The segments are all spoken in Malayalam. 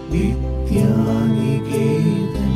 വിദ്യാനികേതൻ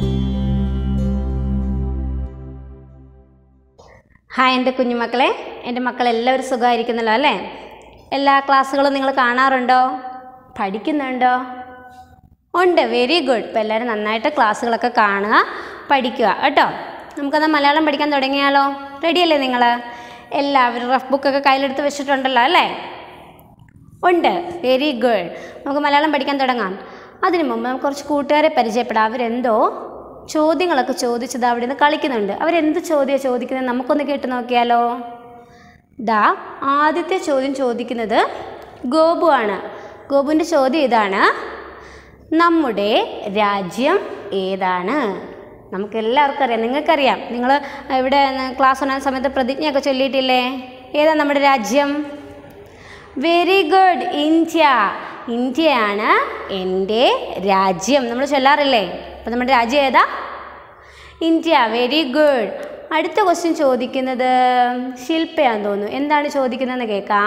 ഹായ് എൻ്റെ കുഞ്ഞുമക്കളെ എൻ്റെ മക്കൾ എല്ലാവരും സുഖമായിരിക്കുന്നല്ലോ അല്ലേ എല്ലാ ക്ലാസ്സുകളും നിങ്ങൾ കാണാറുണ്ടോ പഠിക്കുന്നുണ്ടോ ഉണ്ട് വെരി ഗുഡ് ഇപ്പോൾ എല്ലാവരും നന്നായിട്ട് ക്ലാസ്സുകളൊക്കെ കാണുക പഠിക്കുക കേട്ടോ നമുക്കത് മലയാളം പഠിക്കാൻ തുടങ്ങിയാലോ റെഡിയല്ലേ നിങ്ങൾ എല്ലാവരും റഫ് ബുക്കൊക്കെ കയ്യിലെടുത്ത് വെച്ചിട്ടുണ്ടല്ലോ അല്ലേ ഉണ്ട് വെരി ഗുഡ് നമുക്ക് മലയാളം പഠിക്കാൻ തുടങ്ങാം അതിനു മുമ്പ് നമുക്ക് കുറച്ച് കൂട്ടുകാരെ പരിചയപ്പെടാം അവരെന്തോ ചോദ്യങ്ങളൊക്കെ ചോദിച്ചത് അവിടെ നിന്ന് കളിക്കുന്നുണ്ട് അവരെന്ത് ചോദ്യമാണ് ചോദിക്കുന്നത് നമുക്കൊന്ന് കേട്ട് നോക്കിയാലോ ദാ ആദ്യത്തെ ചോദ്യം ചോദിക്കുന്നത് ഗോപു ആണ് ഗോപുവിൻ്റെ ചോദ്യം ഇതാണ് നമ്മുടെ രാജ്യം ഏതാണ് നമുക്ക് എല്ലാവർക്കും അറിയാം നിങ്ങൾക്കറിയാം നിങ്ങൾ ഇവിടെ ക്ലാസ് ഉണ്ടാകുന്ന സമയത്ത് പ്രതിജ്ഞയൊക്കെ ചൊല്ലിയിട്ടില്ലേ ഏതാ നമ്മുടെ രാജ്യം വെരി ഗുഡ് ഇന്ത്യ ഇന്ത്യയാണ് എൻ്റെ രാജ്യം നമ്മൾ ചൊല്ലാറില്ലേ അപ്പം നമ്മുടെ രാജ്യം ഏതാ ഇന്ത്യ വെരി ഗുഡ് അടുത്ത ക്വസ്റ്റ്യൻ ചോദിക്കുന്നത് ശില്പയാന്ന് തോന്നുന്നു എന്താണ് ചോദിക്കുന്നതെന്ന് കേൾക്കാം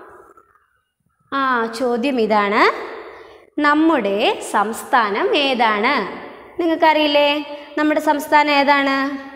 ആ ചോദ്യം ഇതാണ് നമ്മുടെ സംസ്ഥാനം ഏതാണ് നിങ്ങൾക്കറിയില്ലേ നമ്മുടെ സംസ്ഥാനം ഏതാണ്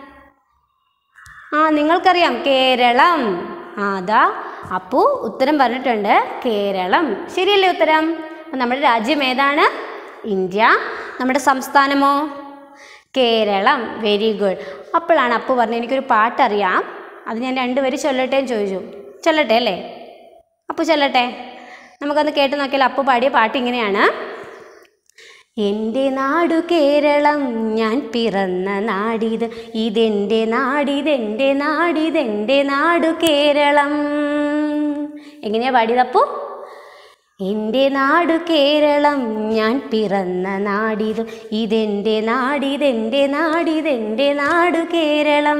ആ നിങ്ങൾക്കറിയാം കേരളം ആ അതാ അപ്പു ഉത്തരം പറഞ്ഞിട്ടുണ്ട് കേരളം ശരിയല്ലേ ഉത്തരം അപ്പം നമ്മുടെ രാജ്യം ഏതാണ് ഇന്ത്യ നമ്മുടെ സംസ്ഥാനമോ കേരളം വെരി ഗുഡ് അപ്പോഴാണ് അപ്പു പറഞ്ഞത് എനിക്കൊരു പാട്ടറിയാം അത് ഞാൻ രണ്ടുപേരും ചൊല്ലട്ടെ എന്ന് ചോദിച്ചു ചൊല്ലട്ടെ അല്ലേ അപ്പു ചൊല്ലട്ടെ നമുക്കൊന്ന് കേട്ട് നോക്കിയാൽ അപ്പു പാടിയ പാട്ട് ഇങ്ങനെയാണ് എൻ്റെ നാടു കേരളം ഞാൻ പിറന്ന നാടിത് ഇതെൻ്റെ നാടിതെൻ്റെ നാടിതെൻ്റെ നാടു കേരളം എങ്ങനെയാ പാടിയതപ്പു എൻ്റെ നാടു കേരളം ഞാൻ പിറന്ന നാടിത് ഇതെൻ്റെ നാടിതെൻ്റെ നാടിതെൻ്റെ നാടു കേരളം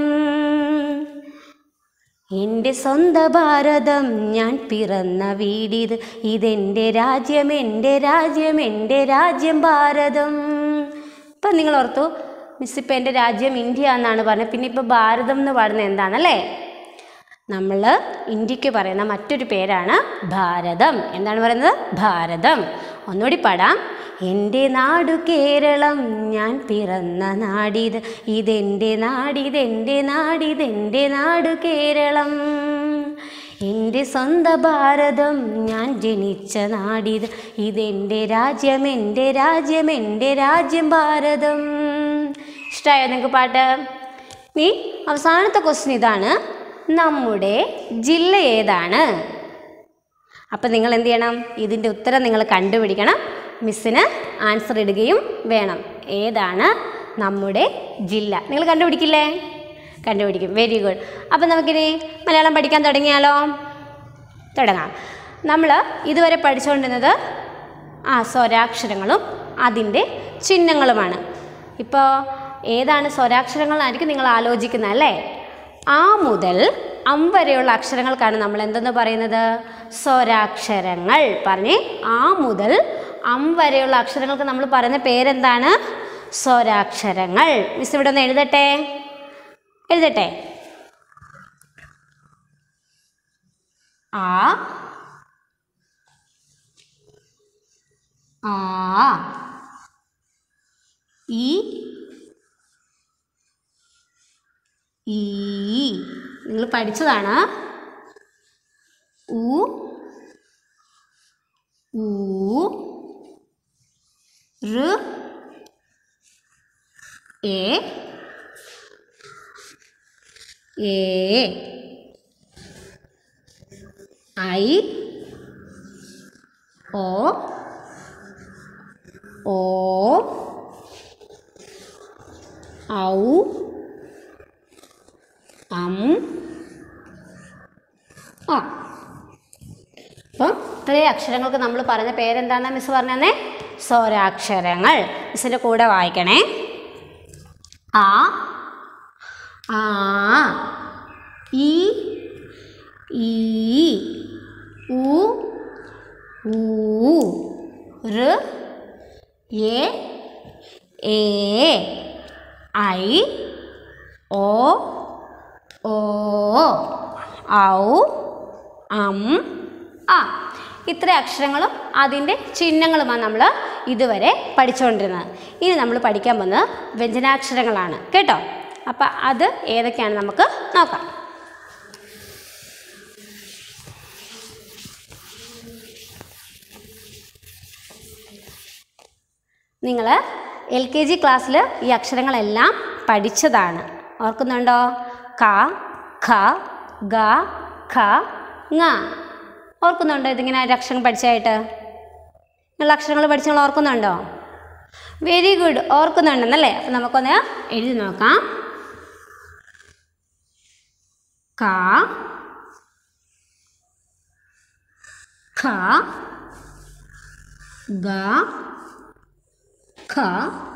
എൻ്റെ സ്വന്ത ഭാരതം ഞാൻ പിറന്ന വീടിത് ഇതെൻ്റെ രാജ്യം എൻ്റെ രാജ്യം എൻ്റെ രാജ്യം ഭാരതം ഇപ്പം നിങ്ങൾ ഓർത്തു മിസ് ഇപ്പം എൻ്റെ രാജ്യം ഇന്ത്യ എന്നാണ് പറഞ്ഞത് പിന്നെ ഇപ്പോൾ ഭാരതം എന്ന് പാടുന്നത് എന്താണല്ലേ നമ്മൾ ഇന്ത്യക്ക് പറയുന്ന മറ്റൊരു പേരാണ് ഭാരതം എന്താണ് പറയുന്നത് ഭാരതം ഒന്നുകൂടി പാടാം എൻ്റെ നാടു കേരളം ഞാൻ പിറന്ന നാടിത് ഇതെൻ്റെ നാടിതെൻ്റെ നാടിതെൻ്റെ നാടു കേരളം എൻ്റെ സ്വന്ത ഭാരതം ഞാൻ ജനിച്ച നാടിത് ഇതെൻ്റെ രാജ്യം എൻ്റെ രാജ്യം എൻ്റെ രാജ്യം ഭാരതം ഇഷ്ടമായോ നിങ്ങൾക്ക് പാട്ട് നീ അവസാനത്തെ ക്വസ്റ്റ്യൻ ഇതാണ് നമ്മുടെ ജില്ല ഏതാണ് അപ്പം നിങ്ങൾ എന്ത് ചെയ്യണം ഇതിൻ്റെ ഉത്തരം നിങ്ങൾ കണ്ടുപിടിക്കണം മിസ്സിന് ആൻസർ ഇടുകയും വേണം ഏതാണ് നമ്മുടെ ജില്ല നിങ്ങൾ കണ്ടുപിടിക്കില്ലേ കണ്ടുപിടിക്കും വെരി ഗുഡ് അപ്പം നമുക്കിനി മലയാളം പഠിക്കാൻ തുടങ്ങിയാലോ തുടങ്ങാം നമ്മൾ ഇതുവരെ പഠിച്ചുകൊണ്ടിരുന്നത് ആ സ്വരാക്ഷരങ്ങളും അതിൻ്റെ ചിഹ്നങ്ങളുമാണ് ഇപ്പോൾ ഏതാണ് സ്വരാക്ഷരങ്ങളായിരിക്കും നിങ്ങൾ ആലോചിക്കുന്നത് അല്ലേ ആ മുതൽ അം വരെയുള്ള അക്ഷരങ്ങൾക്കാണ് നമ്മൾ എന്തെന്ന് പറയുന്നത് സ്വരാക്ഷരങ്ങൾ പറഞ്ഞേ ആ മുതൽ അം വരെയുള്ള അക്ഷരങ്ങൾക്ക് നമ്മൾ പറയുന്ന പേരെന്താണ് സ്വരാക്ഷരങ്ങൾ മിസ് ഇവിടെ ഒന്ന് എഴുതട്ടെ എഴുതട്ടെ ആ ആ ഈ ഈ നിങ്ങൾ പഠിച്ചതാണ് ഉ ഊ ഋ എ എ ഐ ഓ ഓ ഔ അം ആ അപ്പം ഇത്രയും അക്ഷരങ്ങൾക്ക് നമ്മൾ പറഞ്ഞ പേരെന്താണെന്ന് മിസ് പറഞ്ഞേ സ്വരാക്ഷരങ്ങൾ മിസ്സിൻ്റെ കൂടെ വായിക്കണേ ആ ആ ഈ ഈ ഉ ഊ ഋ എ ഏ ഐ ഓ ഓ ഔ അം ആ ഇത്ര അക്ഷരങ്ങളും അതിൻ്റെ ചിഹ്നങ്ങളുമാണ് നമ്മൾ ഇതുവരെ പഠിച്ചുകൊണ്ടിരുന്നത് ഇനി നമ്മൾ പഠിക്കാൻ പോകുന്നത് വ്യഞ്ജനാക്ഷരങ്ങളാണ് കേട്ടോ അപ്പം അത് ഏതൊക്കെയാണ് നമുക്ക് നോക്കാം നിങ്ങൾ എൽ കെ ജി ക്ലാസ്സിൽ ഈ അക്ഷരങ്ങളെല്ലാം പഠിച്ചതാണ് ഓർക്കുന്നുണ്ടോ ക ഖ ഗ ഖ ങ ഓർക്കുന്നുണ്ടോ ഇതിങ്ങനെ ഒരു അക്ഷരം പഠിച്ചായിട്ട് നിങ്ങൾ അക്ഷരങ്ങൾ പഠിച്ച നിങ്ങൾ ഓർക്കുന്നുണ്ടോ വെരി ഗുഡ് ഓർക്കുന്നുണ്ടെന്നല്ലേ അപ്പം നമുക്കൊന്ന് എഴുതി നോക്കാം ക ഖ ഗ ഖ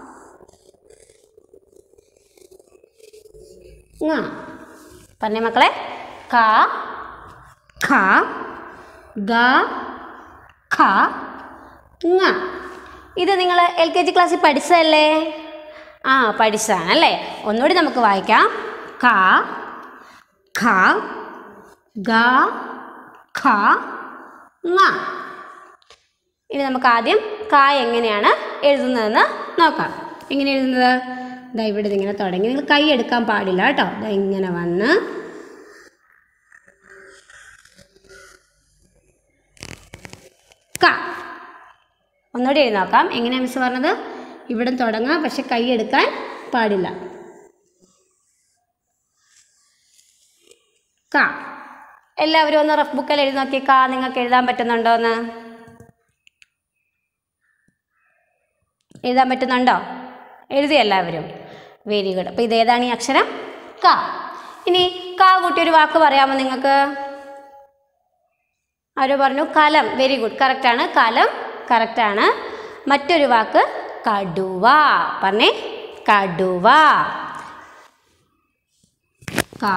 ങ പറഞ്ഞേ മക്കളെ ക ഖ ഗ ഖ ങ ഇത് നിങ്ങൾ എൽ കെ ജി ക്ലാസ്സിൽ പഠിച്ചതല്ലേ ആ പഠിച്ചതാണ് അല്ലേ ഒന്നുകൂടി നമുക്ക് വായിക്കാം ക ഖ ഗ ഖ ങ ഇനി നമുക്ക് ആദ്യം ക എങ്ങനെയാണ് എഴുതുന്നതെന്ന് നോക്കാം എങ്ങനെ എഴുതുന്നത് ദാ ഇവിടെ ഇതിങ്ങനെ തുടങ്ങി നിങ്ങൾ കൈ എടുക്കാൻ പാടില്ല കേട്ടോ ദാ ഇങ്ങനെ വന്ന് ക ഒന്നുകൂടി എഴുതി നോക്കാം എങ്ങനെയാണ് മിസ് പറഞ്ഞത് ഇവിടെ തുടങ്ങാം പക്ഷെ കൈ എടുക്കാൻ പാടില്ല ക എല്ലാവരും ഒന്ന് റഫ് ബുക്കിൽ എഴുതി നോക്കി ക നിങ്ങൾക്ക് എഴുതാൻ പറ്റുന്നുണ്ടോ എന്ന് എഴുതാൻ പറ്റുന്നുണ്ടോ എഴുതി എല്ലാവരും വെരി ഗുഡ് അപ്പോൾ ഇതേതാണ് ഈ അക്ഷരം ക ഇനി ക കൂട്ടി ഒരു വാക്ക് പറയാമോ നിങ്ങൾക്ക് ആരോ പറഞ്ഞു കലം വെരി ഗുഡ് കറക്റ്റാണ് കലം കറക്റ്റാണ് മറ്റൊരു വാക്ക് കടുവ പറഞ്ഞേ കടുവ കാ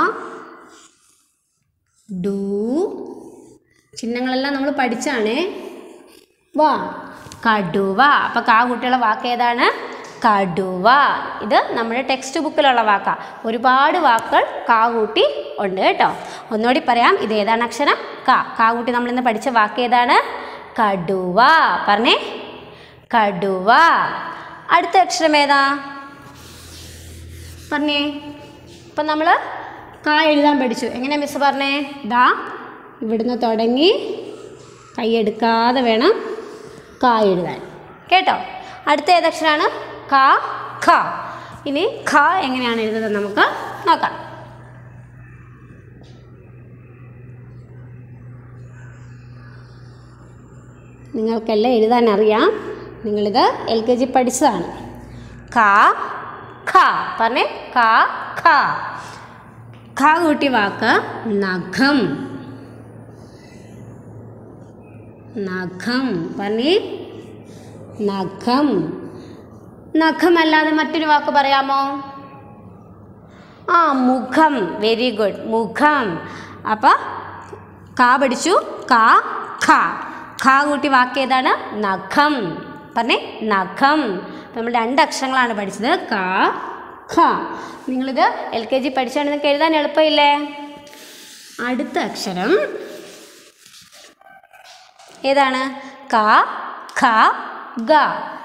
ഡു ചിഹ്നങ്ങളെല്ലാം നമ്മൾ പഠിച്ചാണേ വാ കടുവ അപ്പോൾ കാ കുട്ടിയുള്ള വാക്ക് ഏതാണ് കടുവ ഇത് നമ്മുടെ ടെക്സ്റ്റ് ബുക്കിലുള്ള വാക്കാ ഒരുപാട് വാക്കുകൾ കാ കൂട്ടി ഉണ്ട് കേട്ടോ ഒന്നുകൂടി പറയാം ഇത് ഏതാണ് അക്ഷരം ക കാ കൂട്ടി നമ്മളിന്ന് പഠിച്ച വാക്ക് ഏതാണ് കടുവ പറഞ്ഞേ കടുവ അടുത്ത അക്ഷരം ഏതാ പറഞ്ഞേ ഇപ്പം നമ്മൾ കാ എഴുതാൻ പഠിച്ചു എങ്ങനെ മിസ് പറഞ്ഞേ ദാ ഇവിടുന്ന് തുടങ്ങി കൈയെടുക്കാതെ വേണം കാ എഴുതാൻ കേട്ടോ അടുത്ത ഏതക്ഷരമാണ് ക ഖ ഇനി ഖ എങ്ങനെയാണ് എഴുതുന്നത് നമുക്ക് നോക്കാം നിങ്ങൾക്കെല്ലാം എഴുതാൻ അറിയാം നിങ്ങളിത് എൽ കെ ജി പഠിച്ചതാണ് ക ഖ പറഞ്ഞേ ക ഖ ഖ കൂട്ടി വാക്ക് നഖം നഖം പറഞ്ഞേ നഖം നഖമല്ലാതെ മറ്റൊരു വാക്ക് പറയാമോ ആ മുഖം വെരി ഗുഡ് മുഖം അപ്പം കാ പഠിച്ചു കാ ഖ ഖ കൂട്ടി വാക്ക് ഏതാണ് നഖം പറഞ്ഞേ നഖം നമ്മൾ രണ്ട് അക്ഷരങ്ങളാണ് പഠിച്ചത് കാ ഖ നിങ്ങളിത് എൽ കെ ജി പഠിച്ചാണ് നിങ്ങൾക്ക് എഴുതാൻ എളുപ്പമില്ലേ അടുത്ത അക്ഷരം ഏതാണ് ക ഖ ഗ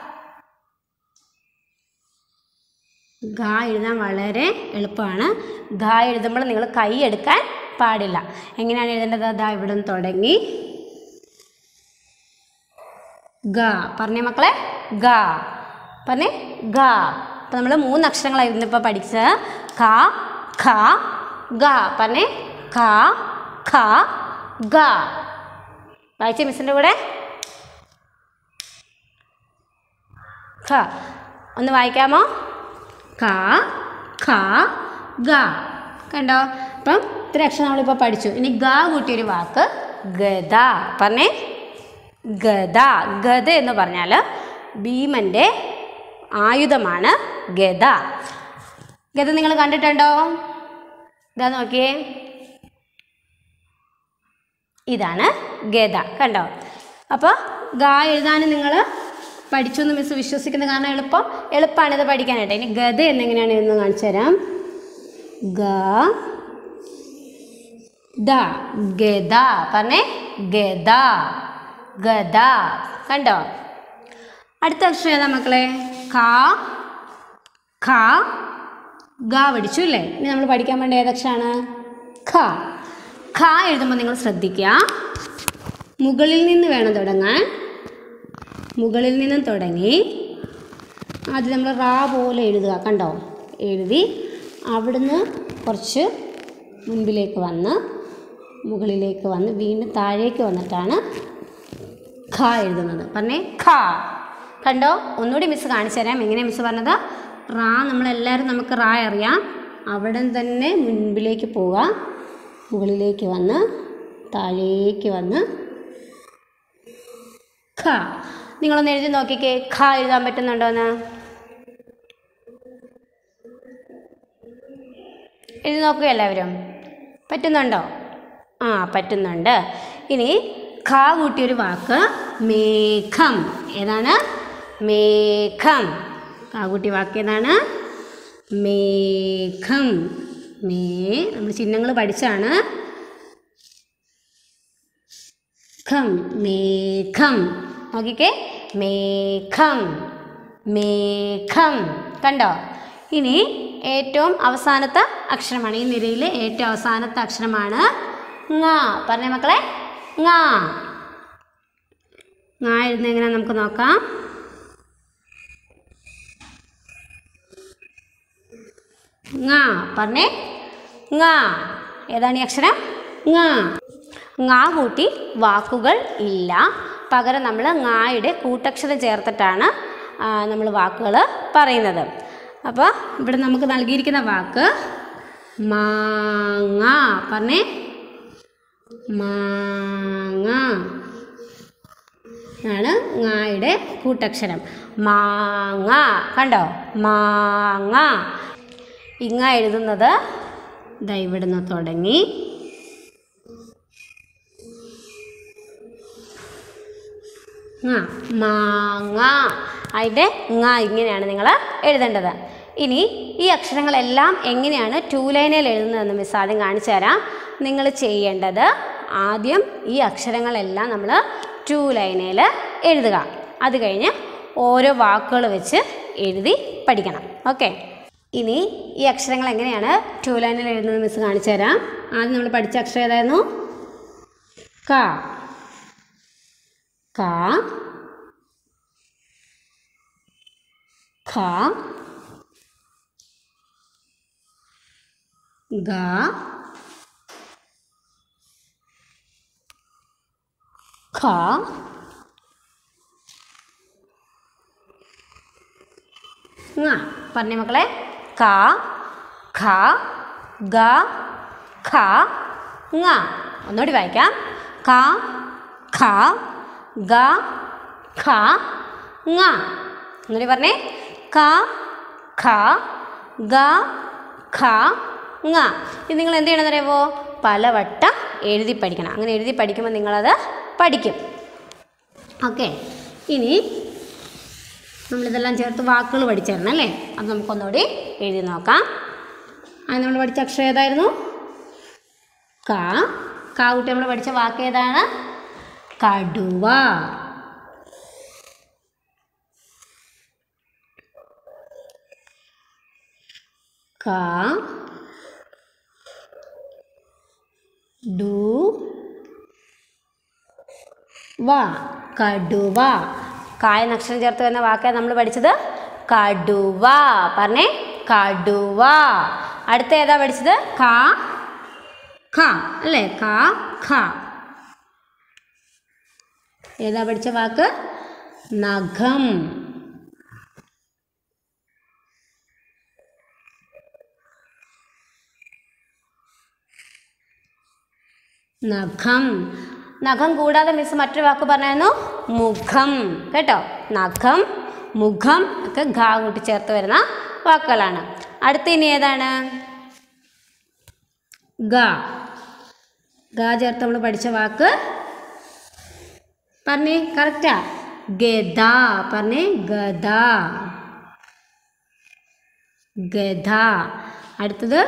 ഗ എഴുതാൻ വളരെ എളുപ്പമാണ് ഗ എഴുതുമ്പോൾ നിങ്ങൾ കൈ എടുക്കാൻ പാടില്ല എങ്ങനെയാണ് എഴുതേണ്ടത് അതാ ഇവിടെ നിന്ന് തുടങ്ങി ഗ പറഞ്ഞേ മക്കളെ ഗ പറഞ്ഞേ ഗ അപ്പം നമ്മൾ മൂന്ന് അക്ഷരങ്ങളായിരുന്നു ഇപ്പോൾ പഠിച്ചത് ക ഖ ഗ പറഞ്ഞേ ക ഖ ഗ വായിച്ച മിസ്സിൻ്റെ കൂടെ ഖ ഒന്ന് വായിക്കാമോ ക ഖ ഗ കണ്ടോ അപ്പം ഇത്ര അക്ഷരം നമ്മളിപ്പോൾ പഠിച്ചു ഇനി ഗ കൂട്ടിയൊരു വാക്ക് ഗദ പറഞ്ഞേ ഗദ ഗദ എന്ന് പറഞ്ഞാൽ ഭീമൻ്റെ ആയുധമാണ് ഗദ ഗദ നിങ്ങൾ കണ്ടിട്ടുണ്ടോ ഇതാ നോക്കിയേ ഇതാണ് ഗദ കണ്ടോ അപ്പോൾ ഗ എഴുതാൻ നിങ്ങൾ പഠിച്ചു എന്ന് മിസ് വിശ്വസിക്കുന്ന കാരണം എളുപ്പം എളുപ്പമാണ് ഇത് പഠിക്കാനായിട്ട് ഇനി ഗദ എന്നെങ്ങനെയാണ് എഴുതുന്നത് കാണിച്ചു തരാം ഗ ദ ഗദ പറഞ്ഞേ ഗദ ഗദ കണ്ടോ അടുത്ത അക്ഷരം ഏതാ മക്കളെ ക ഖ ഗ പഠിച്ചു അല്ലേ ഇനി നമ്മൾ പഠിക്കാൻ വേണ്ട ഏതക്ഷരമാണ് ഖ ഖ എഴുതുമ്പോൾ നിങ്ങൾ ശ്രദ്ധിക്കുക മുകളിൽ നിന്ന് വേണം തുടങ്ങാൻ മുകളിൽ നിന്നും തുടങ്ങി ആദ്യം നമ്മൾ റാ പോലെ എഴുതുക കണ്ടോ എഴുതി അവിടുന്ന് കുറച്ച് മുൻപിലേക്ക് വന്ന് മുകളിലേക്ക് വന്ന് വീണ്ടും താഴേക്ക് വന്നിട്ടാണ് ഖ എഴുതുന്നത് പറഞ്ഞേ ഖ കണ്ടോ ഒന്നുകൂടി മിസ് കാണിച്ചു തരാം എങ്ങനെ മിസ് പറഞ്ഞത് റാ നമ്മളെല്ലാവരും നമുക്ക് റാ അറിയാം അവിടെ തന്നെ മുൻപിലേക്ക് പോവുക മുകളിലേക്ക് വന്ന് താഴേക്ക് വന്ന് ഖ നിങ്ങളൊന്ന് എഴുതി നോക്കിക്കേ ഖ എഴുതാൻ പറ്റുന്നുണ്ടോന്ന് എഴുതി നോക്കുക എല്ലാവരും പറ്റുന്നുണ്ടോ ആ പറ്റുന്നുണ്ട് ഇനി ഖ കൂട്ടിയൊരു വാക്ക് മേഘം ഏതാണ് മേഘം ഖ കൂട്ടിയ വാക്ക് ഏതാണ് മേഘം മേ നമ്മൾ ചിഹ്നങ്ങൾ പഠിച്ചാണ് ഖം മേഘം നോക്കിക്കേ മേഘം മേഘം കണ്ടോ ഇനി ഏറ്റവും അവസാനത്തെ അക്ഷരമാണ് ഈ നിരയിലെ ഏറ്റവും അവസാനത്തെ അക്ഷരമാണ് ങ പറഞ്ഞേ മക്കളെ ങ ങ എഴുതുന്ന എങ്ങനെ നമുക്ക് നോക്കാം ങ പറഞ്ഞേ ങ ഏതാണ് ഈ അക്ഷരം ങ ങ കൂട്ടി വാക്കുകൾ ഇല്ല പകരം നമ്മൾ ങായുടെ കൂട്ടക്ഷരം ചേർത്തിട്ടാണ് നമ്മൾ വാക്കുകൾ പറയുന്നത് അപ്പോൾ ഇവിടെ നമുക്ക് നൽകിയിരിക്കുന്ന വാക്ക് മാങ്ങ പറഞ്ഞേ മാങ്ങ ആണ് ങ്ങായുടെ കൂട്ടക്ഷരം മാങ്ങ കണ്ടോ മാങ്ങ ഇങ്ങ എഴുതുന്നത് ദാ ഇവിടുന്ന് തുടങ്ങി ങ മാങ്ങ അതിൻ്റെ ങ ഇങ്ങനെയാണ് നിങ്ങൾ എഴുതേണ്ടത് ഇനി ഈ അക്ഷരങ്ങളെല്ലാം എങ്ങനെയാണ് ടൂ ലൈനിൽ എഴുതുന്നതെന്ന് മിസ് ആദ്യം കാണിച്ചു തരാം നിങ്ങൾ ചെയ്യേണ്ടത് ആദ്യം ഈ അക്ഷരങ്ങളെല്ലാം നമ്മൾ ടൂ ലൈനിൽ എഴുതുക അത് കഴിഞ്ഞ് ഓരോ വാക്കുകൾ വെച്ച് എഴുതി പഠിക്കണം ഓക്കെ ഇനി ഈ അക്ഷരങ്ങൾ എങ്ങനെയാണ് ടൂ ലൈനിൽ എഴുതുന്നത് മിസ് കാണിച്ചു തരാം ആദ്യം നമ്മൾ പഠിച്ച അക്ഷരം ഏതായിരുന്നു ക ക ഖ ഗ ഖ ങ പറഞ്ഞേ മക്കളെ ക ഖ ഗ ഖ ങ ഒന്നുകൂടി വായിക്കാം ക ഖ ഗ ഖ ങ ഒന്നുകൂടി പറഞ്ഞേ ക ഖ ഗ ഖ ങ ഇത് നിങ്ങൾ എന്ത് ചെയ്യണമെന്ന് അറിയാമോ പലവട്ടം എഴുതി പഠിക്കണം അങ്ങനെ എഴുതി പഠിക്കുമ്പോൾ നിങ്ങളത് പഠിക്കും ഓക്കെ ഇനി നമ്മളിതെല്ലാം ചേർത്ത് വാക്കുകൾ പഠിച്ചായിരുന്നു അല്ലേ അത് നമുക്കൊന്നുകൂടി എഴുതി നോക്കാം അത് നമ്മൾ പഠിച്ച അക്ഷരം ഏതായിരുന്നു ക ക കുട്ടി നമ്മൾ പഠിച്ച വാക്ക് ഏതാണ് കടുവ ക ഡു വ കടുവ കായ അക്ഷരം ചേർത്ത് വരുന്ന വാക്കാണ് നമ്മൾ പഠിച്ചത് കടുവ പറഞ്ഞേ കടുവ അടുത്ത ഏതാ പഠിച്ചത് ക ഖ അല്ലേ ക ഖ ഏതാ പഠിച്ച വാക്ക് നഖം നഖം നഖം കൂടാതെ മിസ് മറ്റൊരു വാക്ക് പറഞ്ഞായിരുന്നു മുഖം കേട്ടോ നഖം മുഖം ഒക്കെ ഘാ കൂട്ടി ചേർത്ത് വരുന്ന വാക്കുകളാണ് അടുത്ത ഇനി ഏതാണ് ഗ ഗ ചേർത്ത് നമ്മൾ പഠിച്ച വാക്ക് പറഞ്ഞേ കറക്റ്റാ ഗദ പറഞ്ഞേ ഗദ ഗദ അടുത്തത്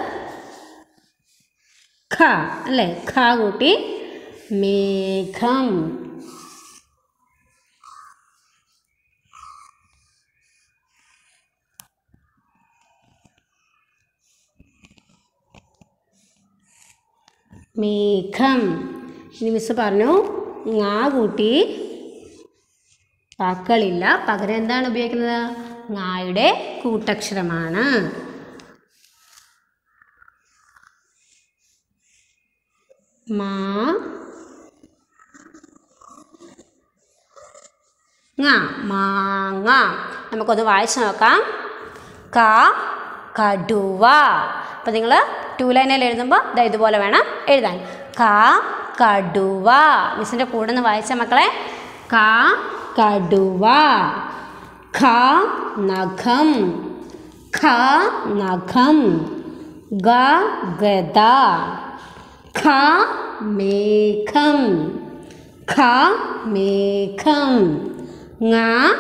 ഖ അല്ലേ ഖ കൂട്ടി മേഘം മേഘം ഇനി മിസ് പറഞ്ഞു ങാ കൂട്ടി വാക്കുകളില്ല പകരം എന്താണ് ഉപയോഗിക്കുന്നത് ങായുടെ കൂട്ടക്ഷരമാണ് മാ ങ മാങ്ങ നമുക്കൊന്ന് വായിച്ചു നോക്കാം ക കടുവ അപ്പം നിങ്ങൾ ടു ലൈനിൽ എഴുതുമ്പോൾ ദാ ഇതുപോലെ വേണം എഴുതാൻ ക കടുവ മിസ്സിൻ്റെ കൂടെ നിന്ന് വായിച്ച മക്കളെ ക കടുവ ഖ നഖം ഖ നഖം ഗ ഗദ ഖ മേഘം ഖ മേഘം ങ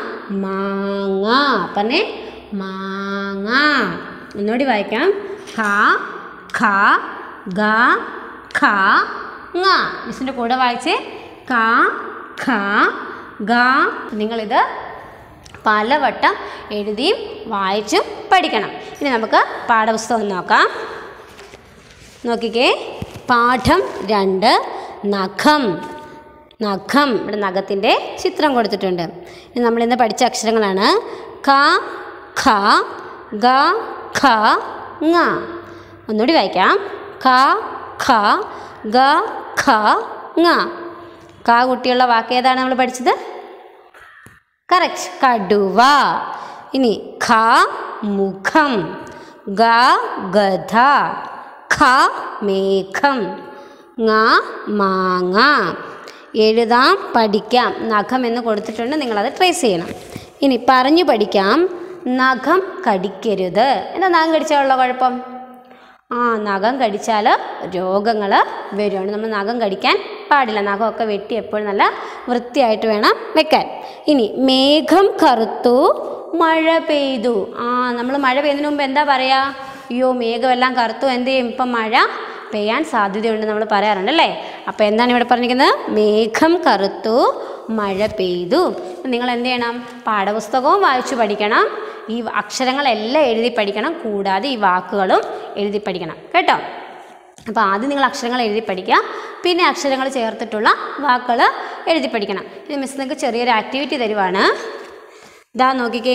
മാങ്ങ പറഞ്ഞേ മാങ്ങ ഒന്നുകൂടി വായിക്കാം ഖ ഖ ഗ ഖ ങ മിസ്സിൻ്റെ കൂടെ വായിച്ചേ ക ഖ ഗ നിങ്ങളിത് പലവട്ടം എഴുതിയും വായിച്ചും പഠിക്കണം ഇനി നമുക്ക് പാഠപുസ്തകം നോക്കാം നോക്കിക്കേ പാഠം രണ്ട് നഖം നഖം ഇവിടെ നഖത്തിൻ്റെ ചിത്രം കൊടുത്തിട്ടുണ്ട് ഇനി നമ്മളിന്ന് പഠിച്ച അക്ഷരങ്ങളാണ് ക ഖ ഗ ഖ ങ ഒന്നുകൂടി വായിക്കാം ക ഖ ഗ ഖ ങ ക കുട്ടിയുള്ള വാക്ക് ഏതാണ് നമ്മൾ പഠിച്ചത് കറക്റ്റ് കടുവ ഇനി ഖ മുഖം ഗ ഗധ ഖ മേഘം ങ മാങ്ങ എഴുതാം പഠിക്കാം നഖം എന്ന് കൊടുത്തിട്ടുണ്ട് നിങ്ങളത് ട്രേസ് ചെയ്യണം ഇനി പറഞ്ഞു പഠിക്കാം നഖം കടിക്കരുത് എന്താ നഖം കടിച്ചാലുള്ള കുഴപ്പം ആ നഖം കടിച്ചാൽ രോഗങ്ങൾ വരുവാണ് നമ്മൾ നഖം കടിക്കാൻ പാടില്ല നഖമൊക്കെ വെട്ടി എപ്പോഴും നല്ല വൃത്തിയായിട്ട് വേണം വെക്കാൻ ഇനി മേഘം കറുത്തു മഴ പെയ്തു ആ നമ്മൾ മഴ പെയ്യുന്നതിന് മുമ്പ് എന്താ പറയുക അയ്യോ മേഘമെല്ലാം കറുത്തു എന്ത് ചെയ്യും ഇപ്പം മഴ പെയ്യാൻ സാധ്യതയുണ്ട് നമ്മൾ പറയാറുണ്ട് അല്ലേ അപ്പോൾ എന്താണ് ഇവിടെ പറഞ്ഞിരിക്കുന്നത് മേഘം കറുത്തു മഴ പെയ്തു നിങ്ങൾ എന്ത് ചെയ്യണം പാഠപുസ്തകവും വായിച്ചു പഠിക്കണം ഈ അക്ഷരങ്ങളെല്ലാം എഴുതി പഠിക്കണം കൂടാതെ ഈ വാക്കുകളും എഴുതി പഠിക്കണം കേട്ടോ അപ്പോൾ ആദ്യം നിങ്ങൾ അക്ഷരങ്ങൾ എഴുതി പഠിക്കുക പിന്നെ അക്ഷരങ്ങൾ ചേർത്തിട്ടുള്ള വാക്കുകൾ എഴുതി പഠിക്കണം ഇത് മിസ് നിങ്ങൾക്ക് ചെറിയൊരു ആക്ടിവിറ്റി തരുവാണ് ഇതാ നോക്കിക്കേ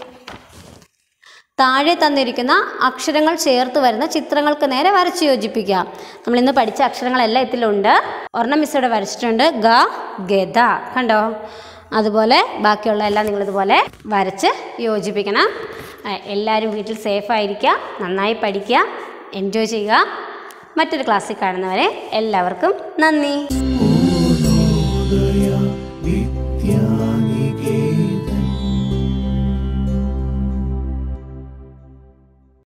താഴെ തന്നിരിക്കുന്ന അക്ഷരങ്ങൾ ചേർത്ത് വരുന്ന ചിത്രങ്ങൾക്ക് നേരെ വരച്ച് യോജിപ്പിക്കുക നമ്മൾ ഇന്ന് പഠിച്ച അക്ഷരങ്ങളെല്ലാം ഇതിലുണ്ട് ഒരെണ്ണം മിസ് ഇവിടെ വരച്ചിട്ടുണ്ട് ഗ ഗദ കണ്ടോ അതുപോലെ ബാക്കിയുള്ള എല്ലാം നിങ്ങളിതുപോലെ വരച്ച് യോജിപ്പിക്കണം ആ, എല്ലാവരും വീട്ടിൽ സേഫായിരിക്കുക നന്നായി പഠിക്കുക എൻജോയ് ചെയ്യുക മറ്റൊരു ക്ലാസ്സിൽ കാണുന്നവരെ എല്ലാവർക്കും നന്ദി Unoodaya